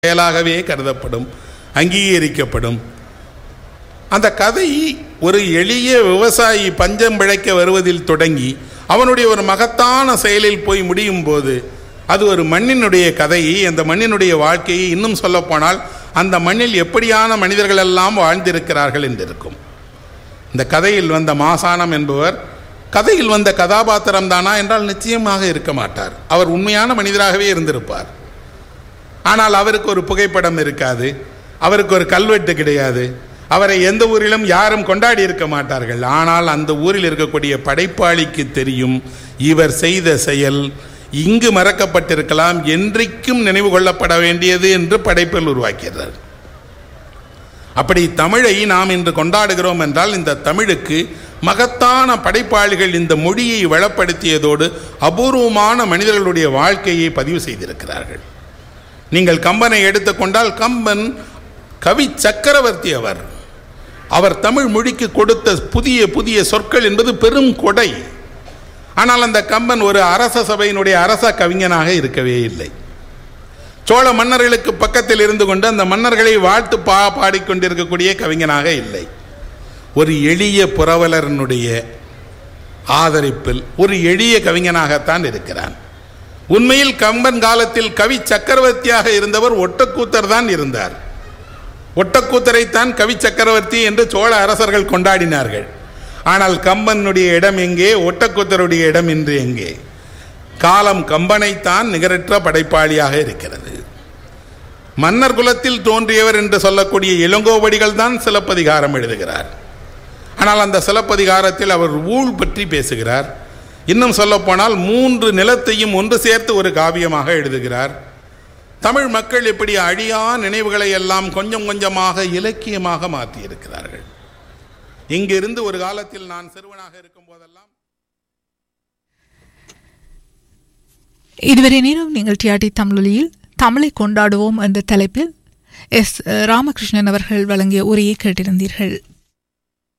செயலாகவே கருதப்படும் அங்கீகரிக்கப்படும் அந்த கதை ஒரு எளிய விவசாயி பஞ்சம் பிழைக்க வருவதில் தொடங்கி அவனுடைய ஒரு மகத்தான செயலில் போய் முடியும் போது அது ஒரு மண்ணினுடைய கதையை அந்த மண்ணினுடைய வாழ்க்கையை இன்னும் சொல்லப்போனால் அந்த மண்ணில் எப்படியான மனிதர்கள் எல்லாம் வாழ்ந்திருக்கிறார்கள் என்றிருக்கும் இந்த கதையில் வந்த மாசானம் என்பவர் கதையில் வந்த கதாபாத்திரம் தானா என்றால் நிச்சயமாக இருக்க மாட்டார் அவர் உண்மையான மனிதராகவே இருந்திருப்பார் ஆனால் அவருக்கு ஒரு புகைப்படம் இருக்காது அவருக்கு ஒரு கல்வெட்டு கிடையாது அவரை எந்த ஊரிலும் யாரும் கொண்டாடி இருக்க மாட்டார்கள் ஆனால் அந்த ஊரில் இருக்கக்கூடிய படைப்பாளிக்கு தெரியும் இவர் செய்த செயல் இங்கு மறக்கப்பட்டிருக்கலாம் என்றைக்கும் நினைவு கொள்ளப்பட வேண்டியது என்று படைப்பில் உருவாக்கிறார் அப்படி தமிழை நாம் இன்று கொண்டாடுகிறோம் என்றால் இந்த தமிழுக்கு மகத்தான படைப்பாளிகள் இந்த மொழியை வளப்படுத்தியதோடு அபூர்வமான மனிதர்களுடைய வாழ்க்கையை பதிவு செய்திருக்கிறார்கள் நீங்கள் கம்பனை எடுத்துக்கொண்டால் கம்பன் கவி சக்கரவர்த்தி அவர் அவர் தமிழ் மொழிக்கு கொடுத்த புதிய புதிய சொற்கள் என்பது பெரும் கொடை ஆனால் அந்த கம்பன் ஒரு அரச சபையினுடைய அரச கவிஞனாக இருக்கவே இல்லை சோழ மன்னர்களுக்கு பக்கத்தில் இருந்து கொண்டு அந்த மன்னர்களை வாழ்த்து பா பாடிக்கொண்டிருக்கக்கூடிய கவிஞனாக இல்லை ஒரு எளிய புரவலரனுடைய ஆதரிப்பில் ஒரு எளிய கவிஞனாகத்தான் இருக்கிறான் உண்மையில் கம்பன் காலத்தில் கவி சக்கரவர்த்தியாக இருந்தவர் ஒட்டக்கூத்தர் தான் இருந்தார் ஒட்டக்கூத்தரைத்தான் கவி சக்கரவர்த்தி என்று சோழ அரசர்கள் கொண்டாடினார்கள் ஆனால் கம்பனுடைய இடம் எங்கே ஒட்டக்கூத்தருடைய இடம் இன்று எங்கே காலம் கம்பனைத்தான் நிகரற்ற படைப்பாளியாக இருக்கிறது மன்னர் குலத்தில் தோன்றியவர் என்று சொல்லக்கூடிய இளங்கோவடிகள் தான் சிலப்பதிகாரம் எழுதுகிறார் ஆனால் அந்த சிலப்பதிகாரத்தில் அவர் ஊழ் பற்றி பேசுகிறார் இன்னும் சொல்லப்போனால் மூன்று நிலத்தையும் ஒன்று சேர்த்து ஒரு காவியமாக எழுதுகிறார் தமிழ் மக்கள் இப்படி அழியா நினைவுகளை எல்லாம் கொஞ்சம் கொஞ்சமாக இலக்கியமாக மாற்றியிருக்கிறார்கள் இங்கிருந்து ஒரு காலத்தில் நான் சிறுவனாக இருக்கும் போதெல்லாம் இதுவரை நேரம் நீங்கள் டிஆர்டி தமிழொலியில் தமிழை கொண்டாடுவோம் என்ற தலைப்பில் எஸ் ராமகிருஷ்ணன் அவர்கள் வழங்கிய உரையை கேட்டிருந்தீர்கள்